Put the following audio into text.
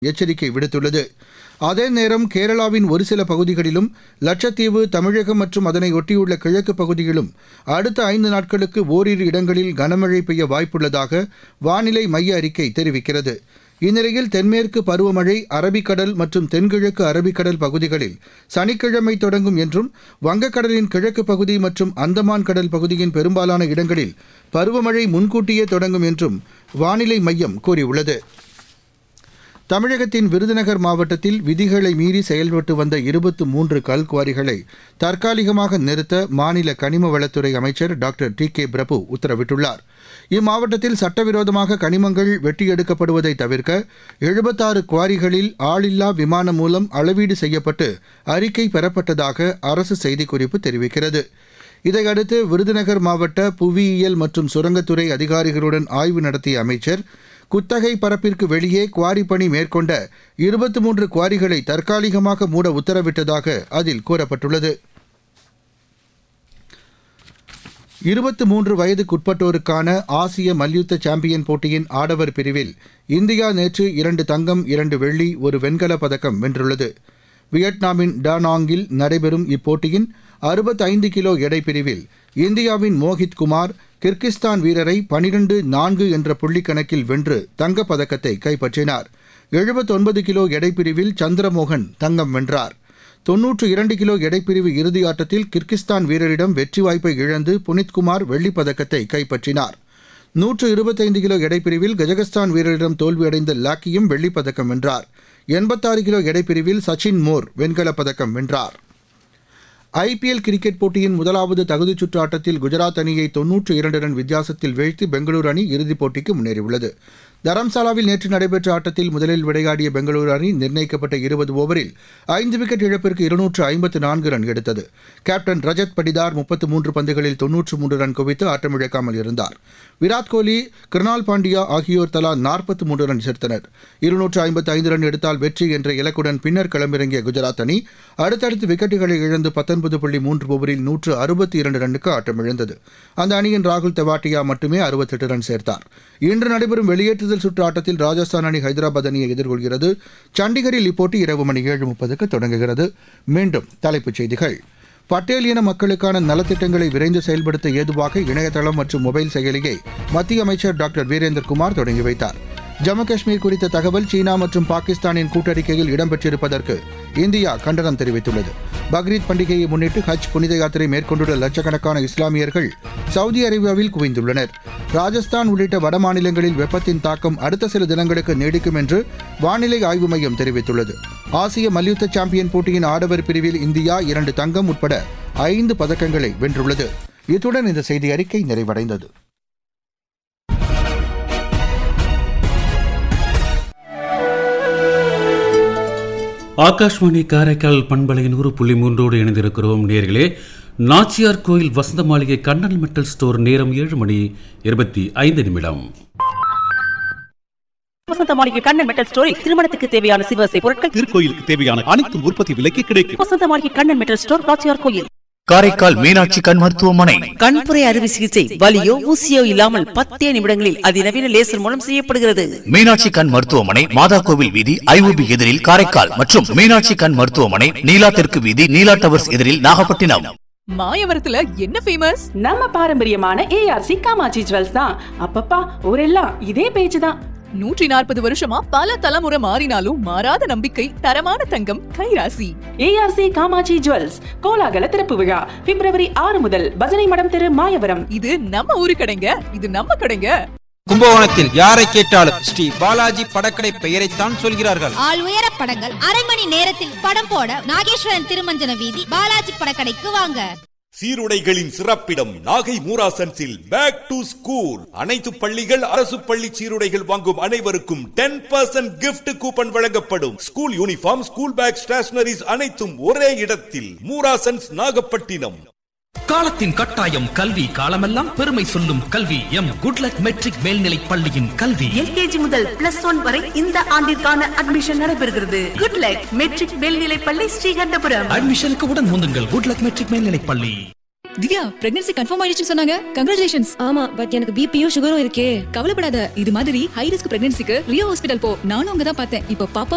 எச்சரிக்கை விடுத்துள்ளது அதே நேரம் கேரளாவின் ஒரு சில பகுதிகளிலும் லட்சத்தீவு தமிழகம் மற்றும் அதனை ஒட்டியுள்ள கிழக்கு பகுதியிலும் அடுத்த ஐந்து நாட்களுக்கு ஓரிரு இடங்களில் கனமழை பெய்ய வாய்ப்புள்ளதாக வானிலை மைய அறிக்கை தெரிவிக்கிறது இந்நிலையில் தென்மேற்கு பருவமழை அரபிக்கடல் மற்றும் தென்கிழக்கு அரபிக்கடல் பகுதிகளில் சனிக்கிழமை தொடங்கும் என்றும் வங்கக்கடலின் கிழக்கு பகுதி மற்றும் அந்தமான் கடல் பகுதியின் பெரும்பாலான இடங்களில் பருவமழை முன்கூட்டியே தொடங்கும் என்றும் வானிலை மையம் கூறியுள்ளது தமிழகத்தின் விருதுநகர் மாவட்டத்தில் விதிகளை மீறி செயல்பட்டு வந்த இருபத்து மூன்று கல்குவாரிகளை தற்காலிகமாக நிறுத்த மாநில கனிம வளத்துறை அமைச்சர் டாக்டர் டி கே பிரபு உத்தரவிட்டுள்ளார் இம்மாவட்டத்தில் சட்டவிரோதமாக கனிமங்கள் வெட்டி எடுக்கப்படுவதை தவிர்க்க எழுபத்தாறு குவாரிகளில் ஆளில்லா விமானம் மூலம் அளவீடு செய்யப்பட்டு அறிக்கை பெறப்பட்டதாக அரசு செய்திக்குறிப்பு தெரிவிக்கிறது இதையடுத்து விருதுநகர் மாவட்ட புவியியல் மற்றும் சுரங்கத்துறை அதிகாரிகளுடன் ஆய்வு நடத்திய அமைச்சர் குத்தகை பரப்பிற்கு வெளியே குவாரி பணி மேற்கொண்ட இருபத்தி மூன்று குவாரிகளை தற்காலிகமாக மூட உத்தரவிட்டதாக அதில் கூறப்பட்டுள்ளது இருபத்தி மூன்று வயதுக்குட்பட்டோருக்கான ஆசிய மல்யுத்த சாம்பியன் போட்டியின் ஆடவர் பிரிவில் இந்தியா நேற்று இரண்டு தங்கம் இரண்டு வெள்ளி ஒரு வெண்கலப் பதக்கம் வென்றுள்ளது வியட்நாமின் டானாங்கில் நடைபெறும் இப்போட்டியின் அறுபத்தைந்து கிலோ எடை பிரிவில் இந்தியாவின் மோஹித் குமார் கிர்கிஸ்தான் வீரரை பனிரெண்டு நான்கு என்ற புள்ளிக் கணக்கில் வென்று தங்கப் பதக்கத்தை கைப்பற்றினார் எழுபத்தொன்பது கிலோ எடைப்பிரிவில் சந்திரமோகன் தங்கம் வென்றார் தொன்னூற்று இரண்டு கிலோ எடைப்பிரிவு இறுதி ஆட்டத்தில் கிர்கிஸ்தான் வீரரிடம் வெற்றி வாய்ப்பை இழந்து புனித்குமார் வெள்ளிப் பதக்கத்தை கைப்பற்றினார் நூற்று இருபத்தைந்து கிலோ எடைப்பிரிவில் கஜகஸ்தான் வீரரிடம் தோல்வியடைந்த லாக்கியும் வெள்ளிப் பதக்கம் வென்றார் எண்பத்தாறு கிலோ எடைப்பிரிவில் சச்சின் மோர் வெண்கலப் பதக்கம் வென்றார் ஐபிஎல் கிரிக்கெட் போட்டியின் முதலாவது தகுதிச் சுற்று ஆட்டத்தில் குஜராத் அணியை தொன்னூற்று இரண்டு ரன் வித்தியாசத்தில் வீழ்த்தி பெங்களூரு அணி இறுதிப் போட்டிக்கு முன்னேறியுள்ளது தரம்சாலாவில் நேற்று நடைபெற்ற ஆட்டத்தில் முதலில் விளையாடிய பெங்களூரு அணி நிர்ணயிக்கப்பட்ட இருபது ஓவரில் ஐந்து விக்கெட் இழப்பிற்கு இருநூற்று ஐம்பத்து நான்கு ரன் எடுத்தது கேப்டன் ரஜத் படிதார் முப்பத்து மூன்று பந்துகளில் தொன்னூற்று மூன்று ரன் குவித்து ஆட்டமிழக்காமல் இருந்தார் விராட் கோலி கிருணால் பாண்டியா ஆகியோர் தலா நாற்பத்து மூன்று ரன் சேர்த்தனர் இருநூற்று ஐம்பத்து ஐந்து ரன் எடுத்தால் வெற்றி என்ற இலக்குடன் பின்னர் களமிறங்கிய குஜராத் அணி அடுத்தடுத்து விக்கெட்டுகளை இழந்து பத்தொன்பது புள்ளி மூன்று ஓவரில் நூற்று அறுபத்தி இரண்டு ரன்னுக்கு ஆட்டமிழந்தது அந்த அணியின் ராகுல் தெவாட்டியா மட்டுமே அறுபத்தெட்டு ரன் சேர்த்தார் இன்று நடைபெறும் வெளியேற்றுதல் சுற்று ஆட்டத்தில் ராஜஸ்தான் அணி ஹைதராபாத் அணியை எதிர்கொள்கிறது சண்டிகரில் இப்போட்டி இரவு மணி ஏழு முப்பதுக்கு தொடங்குகிறது மீண்டும் தலைப்புச் செய்திகள் பட்டேல் இன மக்களுக்கான நலத்திட்டங்களை விரைந்து செயல்படுத்த ஏதுவாக இணையதளம் மற்றும் மொபைல் செயலியை மத்திய அமைச்சர் டாக்டர் வீரேந்திரகுமார் தொடங்கி வைத்தார் ஜம்மு காஷ்மீர் குறித்த தகவல் சீனா மற்றும் பாகிஸ்தானின் கூட்டறிக்கையில் இடம்பெற்றிருப்பதற்கு இந்தியா கண்டனம் தெரிவித்துள்ளது பக்ரீத் பண்டிகையை முன்னிட்டு ஹஜ் புனித யாத்திரை மேற்கொண்டுள்ள லட்சக்கணக்கான இஸ்லாமியர்கள் சவுதி அரேபியாவில் குவிந்துள்ளனர் ராஜஸ்தான் உள்ளிட்ட வட மாநிலங்களில் வெப்பத்தின் தாக்கம் அடுத்த சில தினங்களுக்கு நீடிக்கும் என்று வானிலை ஆய்வு மையம் தெரிவித்துள்ளது ஆசிய மல்யுத்த சாம்பியன் போட்டியின் ஆடவர் பிரிவில் இந்தியா இரண்டு தங்கம் உட்பட ஐந்து பதக்கங்களை வென்றுள்ளது இத்துடன் இந்த செய்தி அறிக்கை நிறைவடைந்தது ஆகாஷ்வாணி காரைக்கால் பண்பலை நூறு புள்ளி மூன்றோடு இணைந்திருக்கிறோம் நேர்களே நாச்சியார் கோயில் வசந்த மாளிகை கண்ணன் மெட்டல் ஸ்டோர் நேரம் ஏழு மணி இருபத்தி ஐந்து நிமிடம் வசந்த மாளிகை கண்ணன் மெட்டல் ஸ்டோரில் திருமணத்துக்கு தேவையான சிவசை பொருட்கள் திருக்கோயிலுக்கு தேவையான அனைத்து உற்பத்தி விலைக்கு கிடைக்கும் வசந்த மாளிகை கண்ணன் மெட்டல் ஸ்டோர் ராச்சியார் கோயில் காரைக்கால் மீனாட்சி கண் மருத்துவமனை கண்புரை அறுவை சிகிச்சை வலியோ ஊசியோ இல்லாமல் பத்தே நிமிடங்களில் அதிநவீன லேசர் மூலம் செய்யப்படுகிறது மீனாட்சி கண் மருத்துவமனை மாதா கோவில் வீதி ஐஓபி எதிரில் காரைக்கால் மற்றும் மீனாட்சி கண் மருத்துவமனை நீலா தெற்கு வீதி நீலா டவர்ஸ் எதிரில் நாகப்பட்டினம் மாயவரத்துல என்ன ஃபேமஸ் நம்ம பாரம்பரியமான ஏஆர்சி காமாட்சி ஜுவல்ஸ் தான் அப்பப்பா ஊரெல்லாம் இதே பேச்சு தான் நூற்றி நாற்பது வருஷமா பல தலைமுறை மாறினாலும் மாறாத நம்பிக்கை தரமான தங்கம் கைராசி ஏஆர்சி காமாட்சி ஜுவல்ஸ் கோலாகல திறப்பு விழா பிப்ரவரி ஆறு முதல் பஜனை மடம் தெரு மாயவரம் இது நம்ம ஊரு கடைங்க இது நம்ம கடைங்க கும்பகோணத்தில் யாரை கேட்டாலும் ஸ்ரீ பாலாஜி படக்கடை பெயரைத்தான் சொல்கிறார்கள் ஆள் உயர படங்கள் அரை மணி நேரத்தில் படம் போட நாகேஸ்வரன் திருமஞ்சன வீதி பாலாஜி படக்கடைக்கு வாங்க சீருடைகளின் சிறப்பிடம் நாகை மூராசன்ஸில் பேக் டு ஸ்கூல் அனைத்து பள்ளிகள் அரசு பள்ளி சீருடைகள் வாங்கும் அனைவருக்கும் டென் பர்சன்ட் கிஃப்ட் கூப்பன் வழங்கப்படும் school uniform school bag stationeries அனைத்தும் ஒரே இடத்தில் மூராசன்ஸ் நாகப்பட்டினம் காலத்தின் கட்டாயம் கல்வி காலமெல்லாம் பெருமை சொல்லும் கல்வி எம் குட்லக் மெட்ரிக் மேல்நிலை பள்ளியின் கல்வி எல்கேஜி முதல் பிளஸ் ஒன் வரை இந்த ஆண்டிற்கான அட்மிஷன் நடைபெறுகிறது குட் லக் மெட்ரிக் மேல்நிலை பள்ளி ஸ்ரீகண்டபுரம் அட்மிஷனுக்கு உடன் முந்துங்கள் குட்லக் மெட்ரிக் மேல்நிலை பள்ளி திவ்யா பிரெக்னன்சி கன்ஃபார்ம் ஆயிடுச்சு சொன்னாங்க கங்க்ராச்சுலேஷன்ஸ் ஆமா பட் எனக்கு பிபியும் சுகரும் இருக்கே கவலைப்படாத இது மாதிரி ஹை ரிஸ்க் பிரெக்னன்சிக்கு ரியோ ஹாஸ்பிடல் போ நானும் அங்க தான் பார்த்தேன் இப்போ பாப்பா